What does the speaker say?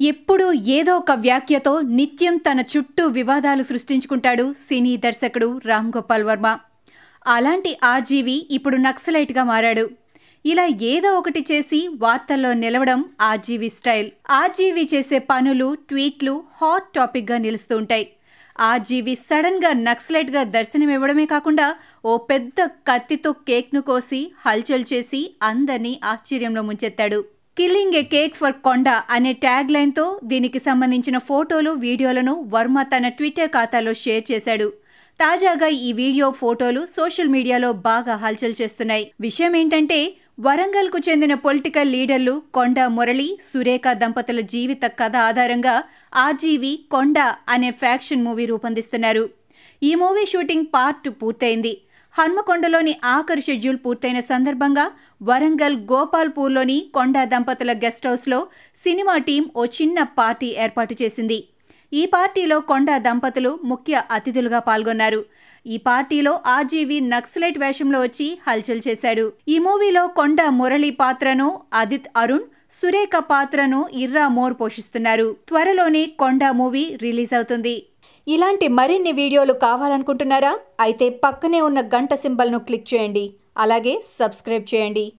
ఎప్పుడూ ఏదో ఒక వ్యాఖ్యతో నిత్యం తన చుట్టూ వివాదాలు సృష్టించుకుంటాడు సినీ దర్శకుడు రామ్ గోపాల్ వర్మ అలాంటి ఆర్జీవి ఇప్పుడు నక్సలైట్గా మారాడు ఇలా ఏదో ఒకటి చేసి వార్తల్లో నిలవడం ఆర్జీవి స్టైల్ ఆర్జీవి చేసే పనులు ట్వీట్లు హాట్ టాపిక్గా నిలుస్తూ ఉంటాయి ఆర్జీవి సడన్గా నక్సలైట్గా దర్శనమివ్వడమే కాకుండా ఓ పెద్ద కత్తితో కేక్ను కోసి హల్చల్ చేసి అందరినీ ఆశ్చర్యంలో ముంచెత్తాడు killing a cake for Konda అనే ట్యాగ్ లైన్తో దీనికి సంబంధించిన ఫోటోలు వీడియోలను వర్మ తన ట్విట్టర్ ఖాతాలో షేర్ చేశాడు తాజాగా ఈ వీడియో ఫోటోలు సోషల్ మీడియాలో బాగా హల్చల్ చేస్తున్నాయి విషయం ఏంటంటే వరంగల్కు చెందిన పొలిటికల్ లీడర్లు కొండ మురళి సురేఖ దంపతుల జీవిత కథ ఆధారంగా ఆర్జీవి కొండ అనే ఫ్యాక్షన్ మూవీ రూపొందిస్తున్నారు ఈ మూవీ షూటింగ్ పార్ట్ పూర్తయింది హన్మకొండలోని ఆఖరి షెడ్యూల్ పూర్తయిన సందర్భంగా వరంగల్ గోపాల్పూర్లోని కొండ దంపతుల గెస్ట్ హౌస్లో సినిమా టీం ఓ చిన్న పార్టీ ఏర్పాటు చేసింది ఈ పార్టీలో కొండ దంపతులు ముఖ్య అతిథులుగా పాల్గొన్నారు ఈ పార్టీలో ఆర్జీవి నక్సలైట్ వేషంలో వచ్చి హల్చల్ చేశాడు ఈ మూవీలో కొండ మురళి పాత్రను అదిత్ అరుణ్ సురేఖ పాత్రను ఇర్రా మోర్ పోషిస్తున్నారు త్వరలోనే కొండ మూవీ రిలీజ్ అవుతుంది ఇలాంటి మరిన్ని వీడియోలు కావాలనుకుంటున్నారా అయితే పక్కనే ఉన్న గంట సింబల్ను క్లిక్ చేయండి అలాగే సబ్స్క్రైబ్ చేయండి